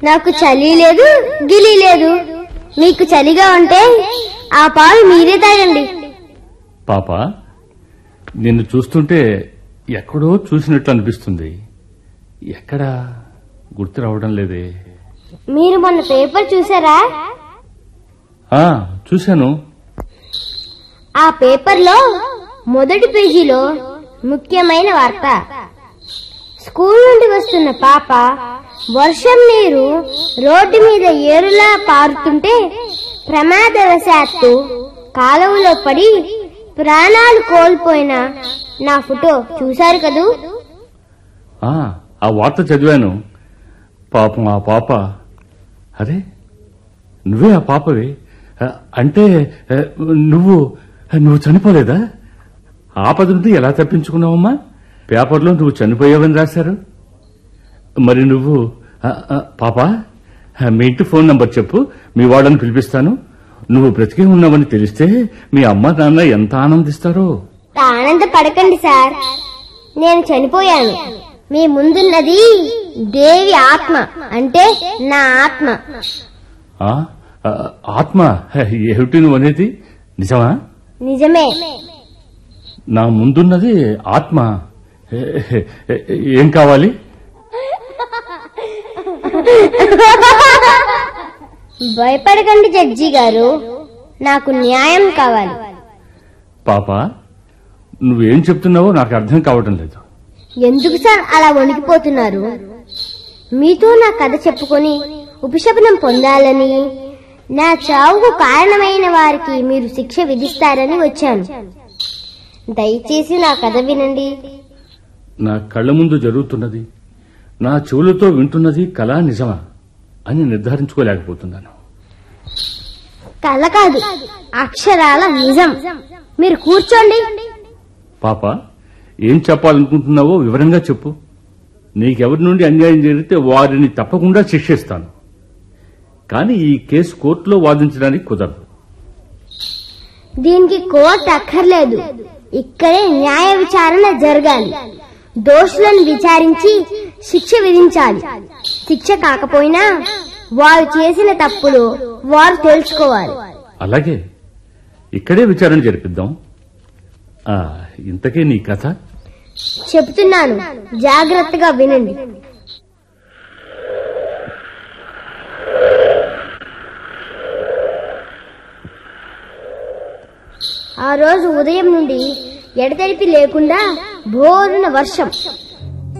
నాకు చలి లేదు గిలి లేదు మీకు చలిగా ఉంటే ఆ పాలు మీరే తాగండి పాప నిన్ను చూస్తుంటే ఎక్కడో చూసినట్లు అనిపిస్తుంది ఎక్కడా గుర్తు రావడం లేదే మీరు మొన్న పేపర్ చూసారా ఆ చూశాను ఆ పేపర్లో మొదటి పేజీలో ముఖ్యమైన వార్త స్కూల్ నుండి వస్తున్న పాప వర్షం నీరు రోడ్డు మీద ఏరులా పారుతుంటే ప్రమాదవశాత్తు కాలువలో పడి ప్రాణాలు కోల్పోయిన నా ఫోటో చూశారు కదూ ఆ ఆ వార్త చదివాను పాపం ఆ పాప అరే నువ్వే ఆ పాపవి ఆ, అంటే ఆ, నువ్వు నువ్వు చనిపోలేదా ఆపద నుండి ఎలా తప్పించుకున్నావమ్మా పేపర్లో నువ్వు చనిపోయావని రాశారు మరి నువ్వు ఆ, ఆ, పాప ఆ, మీ ఇంటి ఫోన్ నంబర్ చెప్పు మీ వాళ్ళని పిలిపిస్తాను నువ్వు బ్రతికే ఉన్నావని తెలిస్తే మీ అమ్మ నాన్న ఎంత ఆనందిస్తారో ఆనంద పడకండి సార్ నేను చనిపోయాను మీ ముందున్నది దేవి ఆత్మ అంటే నా ఆత్మ ఆ, ఆ, ఆత్మ ఏమిటి నువ్వు అనేది నిజమా నిజమే నా ముందున్నది ఆత్మ ఏ, ఏ, ఏం కావాలి భయపడకండి జడ్జి గారు నాకు న్యాయం కావాలి పాప నువ్వేం చెప్తున్నావో నాకు అర్థం కావటం లేదు ఎందుకు సార్ అలా వణికిపోతున్నారు మీతో నా కథ చెప్పుకొని ఉపశమనం పొందాలని నా చావుకు కారణమైన వారికి మీరు శిక్ష విధిస్తారని వచ్చాను దయచేసి నా కథ వినండి నా కళ్ళ ముందు జరుగుతున్నది నా చెవులతో వింటున్నది కళా నిజమా అని నిర్ధారించుకోలేకపోతున్నాను కథ కాదు అక్షరాల నిజం మీరు కూర్చోండి పాప ఏం చెప్పాలనుకుంటున్నావో వివరంగా చెప్పు నీకెవరి నుండి అన్యాయం జరిగితే వారిని తప్పకుండా శిక్షిస్తాను కానీ ఈ కేసు కోర్టులో వాదించడానికి కుదరదు దీనికి కోర్టు అక్కర్లేదు ఇక్కడే న్యాయ విచారణ జరగాలి దోషులను విచారించి శిక్ష విధించాలి శిక్ష కాకపోయినా వారు చేసిన తప్పులు వారు తెలుసుకోవాలి అలాగే ఇక్కడే విచారణ జరిపిద్దాం ఆ, ఇంతకే నీ కథ చెప్తున్నాను జాగ్రత్తగా వినండి ఆ రోజు ఉదయం నుండి ఎడతెరిపి లేకుండా భోరున వర్షం